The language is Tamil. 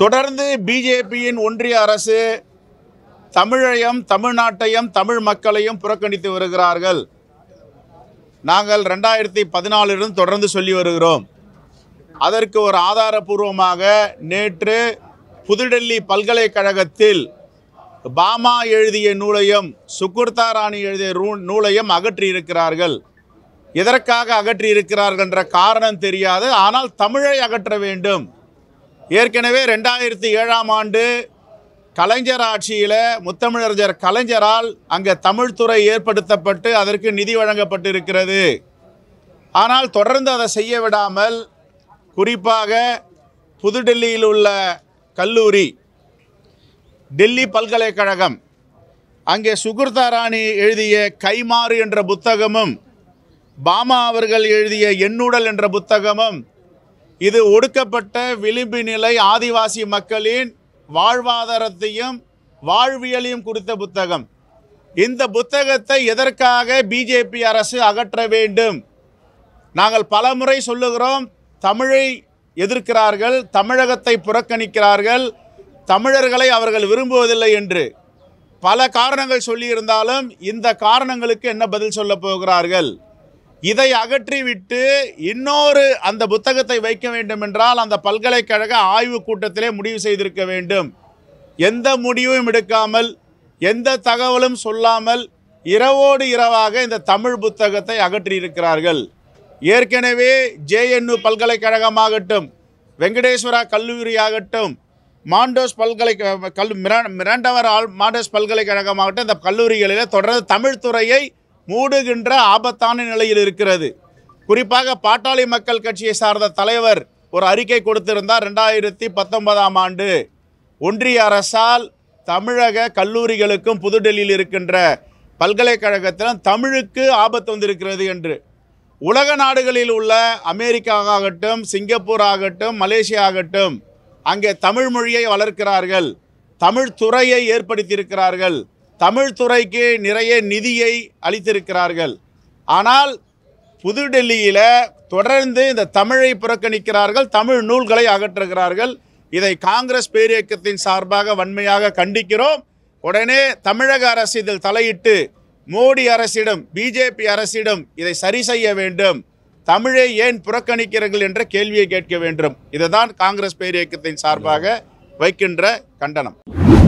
தொடர்ந்து பிஜேபியின் ஒன்றிய அரசு தமிழையும் தமிழ்நாட்டையும் தமிழ் மக்களையும் புறக்கணித்து வருகிறார்கள் நாங்கள் ரெண்டாயிரத்தி பதினாலிலிருந்து தொடர்ந்து சொல்லி வருகிறோம் அதற்கு ஒரு ஆதாரபூர்வமாக நேற்று புதுடெல்லி பல்கலைக்கழகத்தில் பாமா எழுதிய நூலையும் சுகுர்தா ராணி எழுதிய ரூ- நூலையும் அகற்றியிருக்கிறார்கள் எதற்காக அகற்றியிருக்கிறார்கள் என்ற காரணம் தெரியாது ஆனால் தமிழை அகற்ற வேண்டும் ஏற்கனவே ரெண்டாயிரத்தி ஏழாம் ஆண்டு கலைஞர் ஆட்சியில் முத்தமிழறிஞர் கலைஞரால் அங்கே தமிழ்துறை ஏற்படுத்தப்பட்டு அதற்கு நிதி வழங்கப்பட்டிருக்கிறது ஆனால் தொடர்ந்து அதை செய்ய விடாமல் குறிப்பாக புதுடெல்லியில் உள்ள கல்லூரி டெல்லி பல்கலைக்கழகம் அங்கே சுகுர்தா ராணி எழுதிய கைமாறு என்ற புத்தகமும் பாமா அவர்கள் எழுதிய எண்ணுடல் என்ற புத்தகமும் இது ஒடுக்கப்பட்ட விளிம்பு நிலை ஆதிவாசி மக்களின் வாழ்வாதாரத்தையும் வாழ்வியலையும் குறித்த புத்தகம் இந்த புத்தகத்தை எதற்காக பிஜேபி அரசு அகற்ற வேண்டும் நாங்கள் பலமுறை சொல்லுகிறோம் தமிழை எதிர்க்கிறார்கள் தமிழகத்தை புறக்கணிக்கிறார்கள் தமிழர்களை அவர்கள் விரும்புவதில்லை என்று பல காரணங்கள் சொல்லியிருந்தாலும் இந்த காரணங்களுக்கு என்ன பதில் சொல்ல போகிறார்கள் இதை அகற்றிவிட்டு இன்னொரு அந்த புத்தகத்தை வைக்க வேண்டும் என்றால் அந்த பல்கலைக்கழக ஆய்வு கூட்டத்திலே முடிவு செய்திருக்க வேண்டும் எந்த முடிவும் எடுக்காமல் எந்த தகவலும் சொல்லாமல் இரவோடு இரவாக இந்த தமிழ் புத்தகத்தை அகற்றியிருக்கிறார்கள் ஏற்கனவே ஜேஎன்யூ பல்கலைக்கழகமாகட்டும் வெங்கடேஸ்வரா கல்லூரியாகட்டும் மாண்டோஸ் பல்கலை கல் மிரா- மிராண்டவர் ஆல் மாண்டோஸ் பல்கலைக்கழகமாகட்டும் இந்த கல்லூரிகளில் தொடர்ந்து தமிழ் துறையை மூடுகின்ற ஆபத்தான நிலையில் இருக்கிறது குறிப்பாக பாட்டாளி மக்கள் கட்சியை சார்ந்த தலைவர் ஒரு அறிக்கை கொடுத்திருந்தார் ரெண்டாயிரத்தி பத்தொன்பதாம் ஆண்டு ஒன்றிய அரசால் தமிழக கல்லூரிகளுக்கும் புதுடெல்லியில் இருக்கின்ற பல்கலைக்கழகத்திலும் தமிழுக்கு ஆபத்து வந்திருக்கிறது என்று உலக நாடுகளில் உள்ள அமெரிக்கா ஆகட்டும் சிங்கப்பூர் ஆகட்டும் மலேசியா ஆகட்டும் அங்கே தமிழ் மொழியை வளர்க்கிறார்கள் தமிழ் துறையை ஏற்படுத்தியிருக்கிறார்கள் தமிழ் துறைக்கு நிறைய நிதியை அளித்திருக்கிறார்கள் ஆனால் புதுடெல்லியில் தொடர்ந்து இந்த தமிழை புறக்கணிக்கிறார்கள் தமிழ் நூல்களை அகற்றுகிறார்கள் இதை காங்கிரஸ் பேரியக்கத்தின் சார்பாக வன்மையாக கண்டிக்கிறோம் உடனே தமிழக அரசு இதில் தலையிட்டு மோடி அரசிடம் பிஜேபி அரசிடம் இதை சரி செய்ய வேண்டும் தமிழை ஏன் புறக்கணிக்கிறீர்கள் என்ற கேள்வியை கேட்க வேண்டும் இதுதான் காங்கிரஸ் பேரியக்கத்தின் சார்பாக வைக்கின்ற கண்டனம்